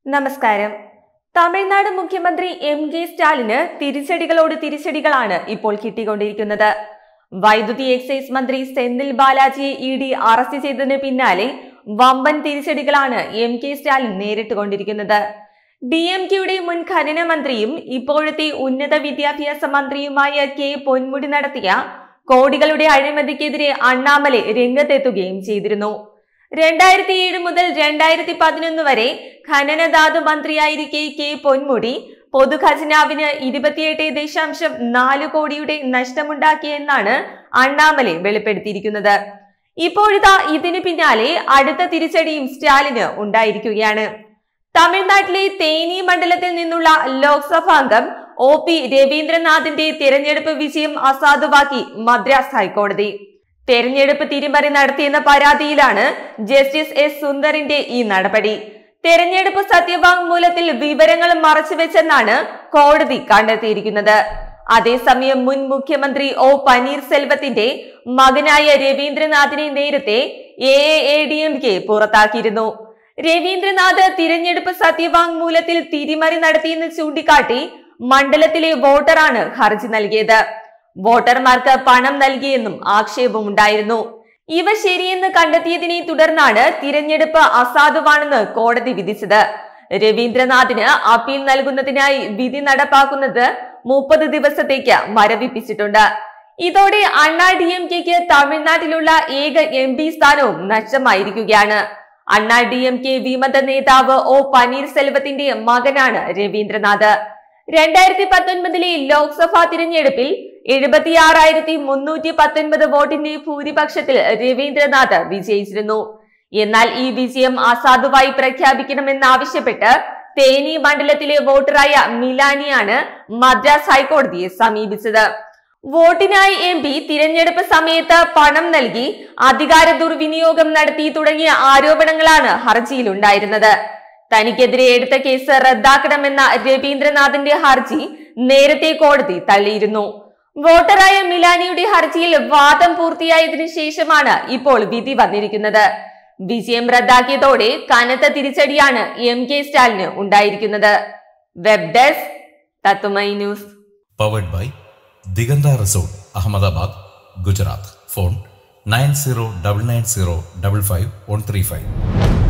നമസ്കാരം തമിഴ്നാട് മുഖ്യമന്ത്രി M K സ്റ്റാലിന് തിരിച്ചടികളോട് തിരിച്ചടികളാണ് ഇപ്പോൾ കിട്ടിക്കൊണ്ടിരിക്കുന്നത് വൈദ്യുതി എക്സൈസ് മന്ത്രി സെന്തിൽ ബാലാജിയെ ഇ ഡി അറസ്റ്റ് ചെയ്തതിന് പിന്നാലെ വമ്പൻ തിരിച്ചടികളാണ് എം കെ സ്റ്റാലിൻ നേരിട്ടുകൊണ്ടിരിക്കുന്നത് ഡി എം കെയുടെ മുൻ ഖനന മന്ത്രിയും ഇപ്പോഴത്തെ ഉന്നത വിദ്യാഭ്യാസ മന്ത്രിയുമായ കെ പൊന്മുടി നടത്തിയ കോടികളുടെ അഴിമതിക്കെതിരെ അണ്ണാമലെ രംഗത്തെത്തുകയും ചെയ്തിരുന്നു രണ്ടായിരത്തി ഏഴ് മുതൽ രണ്ടായിരത്തി പതിനൊന്ന് വരെ ഖനനധാതു മന്ത്രിയായിരിക്കെ കെ പൊന്മുടി പൊതുഖജനാവിന് ഇരുപത്തിയെട്ട് ദശാംശം നാല് കോടിയുടെ നഷ്ടമുണ്ടാക്കിയെന്നാണ് അണ്ണാമലെ വെളിപ്പെടുത്തിയിരിക്കുന്നത് ഇപ്പോഴിതാ ഇതിനു പിന്നാലെ അടുത്ത തിരിച്ചടിയും സ്റ്റാലിന് ഉണ്ടായിരിക്കുകയാണ് തമിഴ്നാട്ടിലെ തേനി മണ്ഡലത്തിൽ നിന്നുള്ള ലോക്സഭാംഗം ഒ പി രവീന്ദ്രനാഥിന്റെ തിരഞ്ഞെടുപ്പ് വിജയം അസാധുവാക്കി മദ്രാസ് ഹൈക്കോടതി തെരഞ്ഞെടുപ്പ് തിരിമറി നടത്തിയെന്ന പരാതിയിലാണ് ജസ്റ്റിസ് എസ് സുന്ദറിന്റെ ഈ നടപടി തെരഞ്ഞെടുപ്പ് സത്യവാങ്മൂലത്തിൽ വിവരങ്ങൾ മറച്ചുവെച്ചെന്നാണ് കോടതി കണ്ടെത്തിയിരിക്കുന്നത് അതേസമയം മുൻ മുഖ്യമന്ത്രി ഒ പനീർസെൽവത്തിന്റെ മകനായ രവീന്ദ്രനാഥിനെ നേരത്തെ A A D M K പുറത്താക്കിയിരുന്നു രവീന്ദ്രനാഥ് തിരഞ്ഞെടുപ്പ് സത്യവാങ്മൂലത്തിൽ തിരിമറി നടത്തിയെന്ന് ചൂണ്ടിക്കാട്ടി മണ്ഡലത്തിലെ വോട്ടറാണ് ഹർജി നൽകിയത് വോട്ടർമാർക്ക് പണം നൽകിയെന്നും ആക്ഷേപമുണ്ടായിരുന്നു ഇവ ശരിയെന്ന് കണ്ടെത്തിയതിനെ തുടർന്നാണ് തിരഞ്ഞെടുപ്പ് അസാധുവാണെന്ന് കോടതി വിധിച്ചത് രവീന്ദ്രനാഥിന് അപ്പീൽ നൽകുന്നതിനായി വിധി നടപ്പാക്കുന്നത് മുപ്പത് ദിവസത്തേക്ക് മരവിപ്പിച്ചിട്ടുണ്ട് ഇതോടെ അണ്ണാ ഡി എം കെക്ക് തമിഴ്നാട്ടിലുള്ള ഏക എം പി സ്ഥാനവും നഷ്ടമായിരിക്കുകയാണ് അണ്ണാ ഡി എം കെ വിമത നേതാവ് ഒ പനീർസെൽവത്തിന്റെ മകനാണ് രവീന്ദ്രനാഥ് രണ്ടായിരത്തി പത്തൊൻപതിലെ ലോക്സഭാ തിരഞ്ഞെടുപ്പിൽ എഴുപത്തിയാറായിരത്തി മുന്നൂറ്റി പത്തൊൻപത് വോട്ടിന്റെ ഭൂരിപക്ഷത്തിൽ രവീന്ദ്രനാഥ് വിജയിച്ചിരുന്നു എന്നാൽ ഈ വിജയം അസാധുവായി പ്രഖ്യാപിക്കണമെന്നാവശ്യപ്പെട്ട് തേനി മണ്ഡലത്തിലെ വോട്ടറായ മിലാനിയാണ് മദ്രാസ് ഹൈക്കോടതിയെ സമീപിച്ചത് വോട്ടിനായി എം പി തിരഞ്ഞെടുപ്പ് സമയത്ത് പണം നൽകി അധികാര ദുർവിനിയോഗം നടത്തി തുടങ്ങിയ ആരോപണങ്ങളാണ് ഹർജിയിലുണ്ടായിരുന്നത് തനിക്കെതിരെ എടുത്ത കേസ് റദ്ദാക്കണമെന്ന രവീന്ദ്രനാഥിന്റെ ഹർജി നേരത്തെ കോടതി തള്ളിയിരുന്നു വോട്ടറായ മിലാനിയുടെ ഹർജിയിൽ വാദം പൂർത്തിയായതിനു ശേഷമാണ് ഇപ്പോൾ വിധി വന്നിരിക്കുന്നത് വിജയം റദ്ദാക്കിയതോടെ കനത്ത തിരിച്ചടിയാണ് എം കെ സ്റ്റാലിന് ഉണ്ടായിരിക്കുന്നത് വെബ് ഡെസ്ക് തത്തുമൈ news powered by Diganta resort Ahmedabad Gujarat phone nine zero double nine zero double five one three five